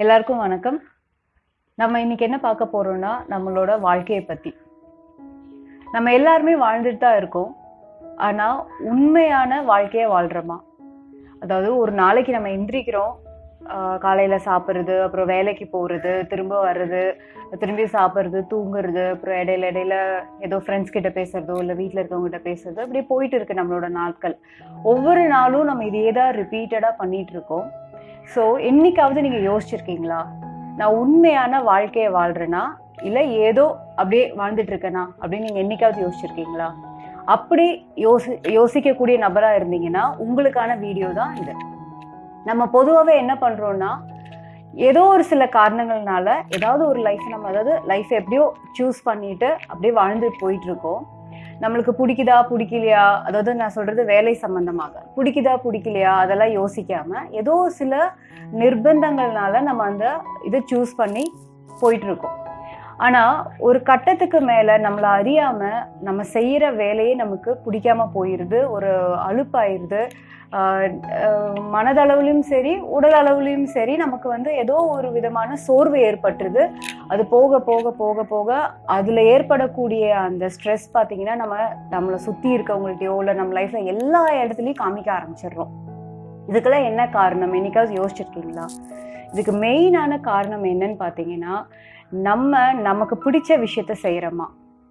எல்லாருக்கும் வணக்கம் நம்ம இன்னைக்கு என்ன பார்க்க போறோம்னா நம்மளோட வாழ்க்கையை பத்தி நம்ம எல்லாருமே வாழ்ந்துட்டு தான் இருக்கோம் ஆனா உண்மையான வாழ்க்கையை வாழ்றோமா அதாவது ஒரு நாளைக்கு நம்ம எந்திரிக்கிறோம் ஆஹ் காலையில சாப்பிட்றது அப்புறம் வேலைக்கு போறது திரும்ப வர்றது திரும்பி சாப்பிட்றது தூங்குறது அப்புறம் இடையில இடையில ஏதோ ஃப்ரெண்ட்ஸ் கிட்ட பேசுறதோ இல்லை வீட்டில் இருக்கவங்க கிட்ட பேசுறதோ அப்படியே போயிட்டு இருக்கு நம்மளோட நாட்கள் ஒவ்வொரு நாளும் நம்ம இதே தான் ரிப்பீட்டடாக பண்ணிட்டு இருக்கோம் ஸோ என்னைக்காவது நீங்கள் யோசிச்சிருக்கீங்களா நான் உண்மையான வாழ்க்கையை வாழ்றேனா இல்லை ஏதோ அப்படியே வாழ்ந்துட்டு இருக்கேனா அப்படின்னு நீங்கள் என்னைக்காவது யோசிச்சிருக்கீங்களா அப்படி யோசி யோசிக்கக்கூடிய நபராக இருந்தீங்கன்னா உங்களுக்கான வீடியோ தான் இது நம்ம பொதுவாகவே என்ன பண்ணுறோம்னா ஏதோ ஒரு சில காரணங்கள்னால ஏதாவது ஒரு லைஃப் நம்ம அதாவது லைஃப் எப்படியோ சூஸ் பண்ணிட்டு அப்படியே வாழ்ந்துட்டு போயிட்டு இருக்கோம் நம்மளுக்கு பிடிக்குதா பிடிக்கலையா அதாவது நான் சொல்றது வேலை சம்பந்தமாக பிடிக்குதா பிடிக்கலையா அதெல்லாம் யோசிக்காம ஏதோ சில நிர்பந்தங்கள்னால நம்ம அந்த இதை சூஸ் பண்ணி போயிட்டு இருக்கோம் ஆனா ஒரு கட்டத்துக்கு மேல நம்மளை அறியாம நம்ம செய்யற வேலையே நமக்கு பிடிக்காம போயிருது ஒரு அலுப்பாயிருது ஆஹ் ஆஹ் மனதளவுலையும் சரி உடல் அளவுலையும் சரி நமக்கு வந்து ஏதோ ஒரு விதமான சோர்வு ஏற்பட்டுருது அது போக போக போக போக அதுல ஏற்படக்கூடிய அந்த ஸ்ட்ரெஸ் பாத்தீங்கன்னா நம்ம நம்மளை சுத்தி இருக்கவங்கள்ட்டயோ இல்லை நம்ம லைஃப்ல எல்லா இடத்துலயும் காமிக்க ஆரம்பிச்சிடுறோம் இதுக்கெல்லாம் என்ன காரணம் என்னைக்காவது யோசிச்சிருக்கீங்களா இதுக்கு மெயினான காரணம் என்னன்னு பார்த்தீங்கன்னா நம்ம நமக்கு பிடிச்ச விஷயத்த செய்கிறோமா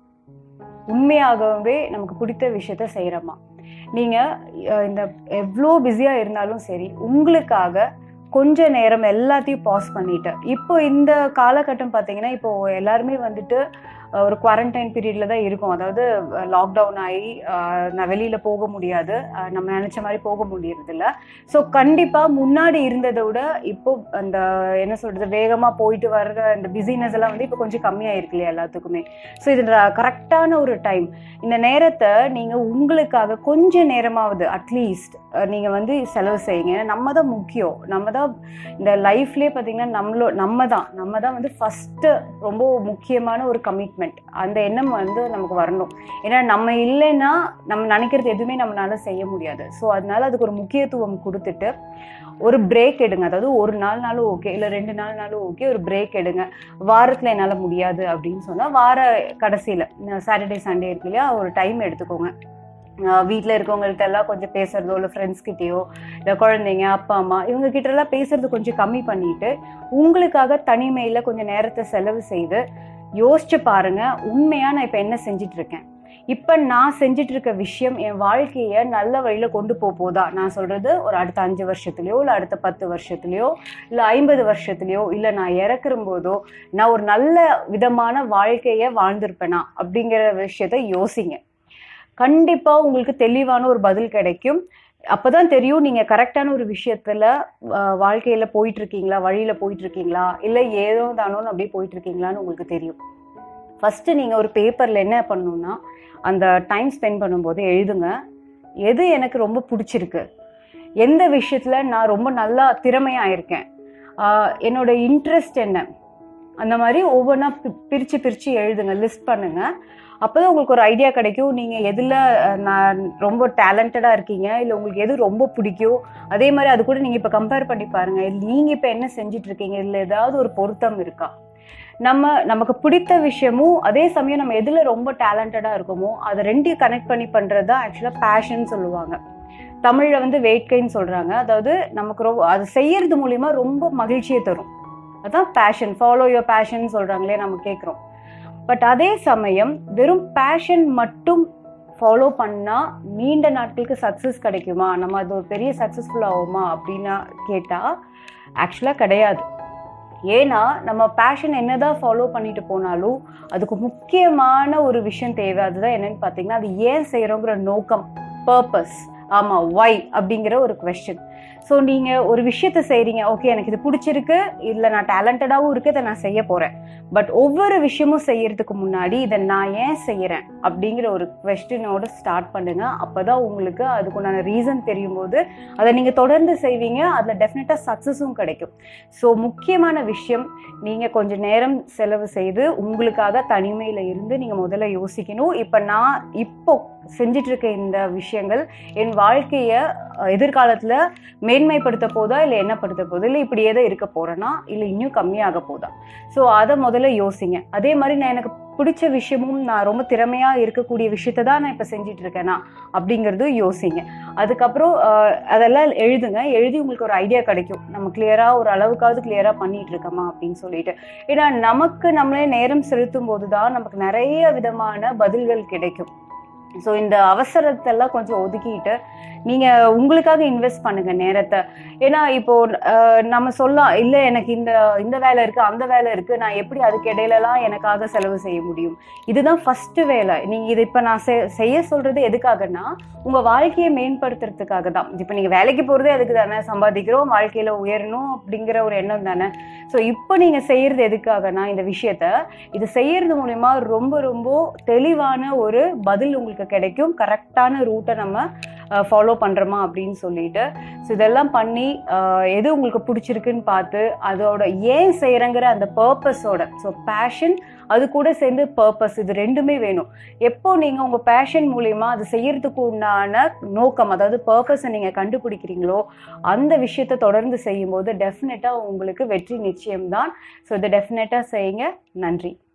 உண்மையாகவே நமக்கு பிடித்த விஷயத்த செய்கிறோமா நீங்கள் இந்த எவ்வளோ பிஸியாக இருந்தாலும் சரி உங்களுக்காக கொஞ்ச நேரம் எல்லாத்தையும் பாஸ் பண்ணிட்டு இப்போ இந்த காலகட்டம் பார்த்தீங்கன்னா இப்போ எல்லாருமே வந்துட்டு அஹ், ஒரு குவாரண்டைன் பீரியட்ல தான் இருக்கும் அதாவது லாக்டவுன் ஆகி அஹ், நான் வெளியில போக முடியாது அஹ், நம்ம நினைச்ச மாதிரி போக முடியறது இல்ல ஸோ கண்டிப்பா முன்னாடி இருந்ததை விட இப்போ அந்த என்ன சொல்றது வேகமா போயிட்டு வர்ற அந்த பிஸினஸ் எல்லாம் வந்து இப்போ கொஞ்சம் கம்மியா இருக்கு இல்லையா எல்லாத்துக்குமே ஸோ இது கரெக்டான ஒரு டைம் இந்த நேரத்தை நீங்க உங்களுக்காக கொஞ்ச நேரமாவது அட்லீஸ்ட் நீங்க வந்து செலவு செய்யுங்க ஏன்னா நம்ம தான் முக்கியம் நம்ம தான் இந்த லைஃப்லயே பார்த்தீங்கன்னா நம்மளோ நம்ம தான் நம்ம தான் வந்து ஃபர்ஸ்ட் ரொம்ப முக்கியமான ஒரு கமிட்மெண்ட் அந்த எண்ணம் வந்து நமக்கு வரணும் ஏன்னா நம்ம இல்லைன்னா நம்ம நினைக்கிறது எதுவுமே நம்மளால செய்ய முடியாது ஸோ அதனால அதுக்கு ஒரு முக்கியத்துவம் கொடுத்துட்டு ஒரு பிரேக் எடுங்க அதாவது ஒரு நாள்னாலும் ஓகே இல்லை ரெண்டு நாள்னாலும் ஓகே ஒரு பிரேக் எடுங்க வாரத்தில் என்னால் முடியாது அப்படின்னு சொன்னால் வார கடைசியில் சாட்டர்டே சண்டே இருக்கு இல்லையா ஒரு டைம் எடுத்துக்கோங்க வீட்டில் இருக்கவங்கள்ட்ட எல்லாம் கொஞ்சம் பேசுறதோ இல்லை ஃப்ரெண்ட்ஸ் கிட்டேயோ இல்லை குழந்தைங்க அப்பா அம்மா இவங்க கிட்ட எல்லாம் பேசுறது கொஞ்சம் கம்மி பண்ணிட்டு உங்களுக்காக தனிமையில் கொஞ்சம் நேரத்தை செலவு செய்து யோசிச்சு பாருங்க உண்மையா நான் இப்போ என்ன செஞ்சுட்டு இருக்கேன் இப்போ நான் செஞ்சுட்டு இருக்க விஷயம் என் வாழ்க்கையை நல்ல வழியில கொண்டு போக போதா நான் சொல்றது ஒரு அடுத்த அஞ்சு வருஷத்துலயோ இல்லை அடுத்த பத்து வருஷத்துலயோ இல்லை ஐம்பது வருஷத்துலயோ இல்லை நான் இறக்குற போதோ நான் ஒரு நல்ல விதமான வாழ்க்கையை வாழ்ந்திருப்பேனா அப்படிங்கிற விஷயத்த யோசிங்க கண்டிப்பா உங்களுக்கு தெளிவான ஒரு பதில் கிடைக்கும் அப்பதான் தெரியும் நீங்க கரெக்டான ஒரு விஷயத்துல அஹ், வாழ்க்கையில போயிட்டு இருக்கீங்களா வழியில போயிட்டு இருக்கீங்களா இல்ல ஏதோ தானோன்னு அப்படியே போயிட்டு இருக்கீங்களான்னு உங்களுக்கு தெரியும் ஃபர்ஸ்ட் நீங்க ஒரு பேப்பர்ல என்ன பண்ணணும்னா அந்த டைம் ஸ்பெண்ட் பண்ணும்போது எழுதுங்க எது எனக்கு ரொம்ப பிடிச்சிருக்கு எந்த விஷயத்துல நான் ரொம்ப நல்லா திறமையா இருக்கேன் ஆஹ், என்னோட இன்ட்ரெஸ்ட் என்ன அந்த மாதிரி ஒவ்வொன்றா பிரித்து பிரித்து எழுதுங்க லிஸ்ட் பண்ணுங்க அப்போதான் உங்களுக்கு ஒரு ஐடியா கிடைக்கும் நீங்கள் எதில் நான் ரொம்ப டேலண்டடாக இருக்கீங்க இல்லை உங்களுக்கு எது ரொம்ப பிடிக்கும் அதே மாதிரி அது கூட நீங்கள் இப்போ கம்பேர் பண்ணி பாருங்கள் நீங்கள் இப்போ என்ன செஞ்சுட்டு இருக்கீங்க இதில் ஏதாவது ஒரு பொருத்தம் இருக்கா நம்ம நமக்கு பிடித்த விஷயமும் அதே சமயம் நம்ம எதில் ரொம்ப டேலண்டடாக இருக்கோமோ அதை ரெண்டையும் கனெக்ட் பண்ணி பண்ணுறது தான் ஆக்சுவலாக பேஷன் சொல்லுவாங்க தமிழில் வந்து வேட்கைன்னு சொல்கிறாங்க அதாவது நமக்கு ரொம்ப அது செய்யறது மூலிமா ரொம்ப மகிழ்ச்சியை தரும் அதான் பேஷன் ஃபாலோ யுவர் பேஷன் சொல்கிறாங்களே நம்ம கேட்குறோம் பட் அதே சமயம் வெறும் பேஷன் மட்டும் ஃபாலோ பண்ணால் நீண்ட நாட்களுக்கு சக்ஸஸ் கிடைக்குமா நம்ம அது ஒரு பெரிய சக்ஸஸ்ஃபுல் ஆகுமா அப்படின்னா கேட்டால் ஆக்சுவலாக கிடையாது ஏன்னா நம்ம பேஷன் என்னதான் ஃபாலோ பண்ணிட்டு போனாலும் அதுக்கு முக்கியமான ஒரு விஷயம் தேவை அதுதான் என்னன்னு பார்த்தீங்கன்னா அது ஏன் செய்கிறோங்கிற நோக்கம் பர்பஸ் ஆமாம் ஒய் அப்படிங்கிற ஒரு கொஸ்டின் ஸோ நீங்கள் ஒரு விஷயத்த செய்கிறீங்க ஓகே எனக்கு இது பிடிச்சிருக்கு இதில் நான் டேலண்டடாகவும் இருக்கு இதை நான் செய்ய போகிறேன் பட் ஒவ்வொரு விஷயமும் செய்யறதுக்கு முன்னாடி இதை நான் ஏன் செய்கிறேன் அப்படிங்கிற ஒரு கொஸ்டினோட ஸ்டார்ட் பண்ணுங்க அப்பதான் உங்களுக்கு அதுக்குண்டான ரீசன் தெரியும் போது அதை நீங்கள் தொடர்ந்து செய்வீங்க அதில் டெஃபினட்டாக சக்ஸஸும் கிடைக்கும் ஸோ முக்கியமான விஷயம் நீங்கள் கொஞ்சம் நேரம் செலவு செய்து உங்களுக்காக தனிமையில் இருந்து நீங்கள் முதல்ல யோசிக்கணும் இப்போ நான் இப்போ செஞ்சிட்டு இருக்க இந்த விஷயங்கள் என் வாழ்க்கையை எதிர்காலத்தில் மேன்மைப்படுத்த போதா இல்லை என்னப்படுத்த போதா இல்லை இப்படியே தான் இருக்க போறேனா இல்லை இன்னும் கம்மியாக போதா ஸோ அதை முதல்ல யோசிங்க அதே மாதிரி நான் எனக்கு பிடிச்ச விஷயமும் நான் ரொம்ப திறமையா இருக்கக்கூடிய விஷயத்தை தான் நான் இப்போ செஞ்சுட்டு இருக்கேனா அப்படிங்கிறது யோசிங்க அதுக்கப்புறம் ஆஹ், அதெல்லாம் எழுதுங்க எழுதி உங்களுக்கு ஒரு ஐடியா கிடைக்கும் நம்ம கிளியரா ஒரு அளவுக்காவது கிளியரா பண்ணிட்டு இருக்கோமா அப்படின்னு சொல்லிட்டு ஏன்னா நமக்கு நம்மளே நேரம் செலுத்தும் போது தான் நமக்கு நிறைய விதமான பதில்கள் கிடைக்கும் ஸோ இந்த அவசரத்தெல்லாம் கொஞ்சம் ஒதுக்கிட்டு நீங்க உங்களுக்காக இன்வெஸ்ட் பண்ணுங்க நேரத்தை ஏன்னா இப்போ அஹ், நம்ம சொல்லலாம் இல்ல எனக்கு இந்த இந்த வேலை இருக்கு அந்த வேலை இருக்கு நான் எப்படி அதுக்கு இடையிலலாம் எனக்காக செலவு செய்ய முடியும் இதுதான் ஃபர்ஸ்ட் வேலை நீங்க இது இப்ப நான் செ- செய்ய சொல்றது எதுக்காகன்னா உங்க வாழ்க்கையை மேம்படுத்துறதுக்காக தான் இப்போ நீங்க வேலைக்கு போறதே அதுக்கு தானே சம்பாதிக்கிறோம் வாழ்க்கையில உயரணும் அப்படிங்கிற ஒரு எண்ணம் தானே ஸோ இப்போ நீங்க செய்யறது எதுக்காகனா இந்த விஷயத்த இது செய்யறது மூலயமா ரொம்ப ரொம்ப தெளிவான ஒரு பதில் உங்களுக்கு கிடைக்கும் கரெக்டான ரூட்டை நம்ம ஃபாலோ பண்றோமா அப்படின்னு சொல்லிட்டு ஸோ இதெல்லாம் பண்ணி அஹ், எது உங்களுக்கு பிடிச்சிருக்குன்னு பார்த்து அதோட ஏன் செய்யறங்கிற அந்த பர்பஸோட ஸோ பேஷன் அது கூட சேர்ந்து பர்பஸ் இது ரெண்டுமே வேணும் எப்போ நீங்க உங்க பேஷன் மூலியமா அது செய்யறதுக்கு உண்டான நோக்கம் அதாவது பர்பஸை நீங்க கண்டுபிடிக்கிறீங்களோ அந்த விஷயத்தை தொடர்ந்து செய்யும்போது டெஃபினட்டா உங்களுக்கு வெற்றி நிச்சயம்தான் ஸோ இதை டெஃபினட்டா செய்யுங்க நன்றி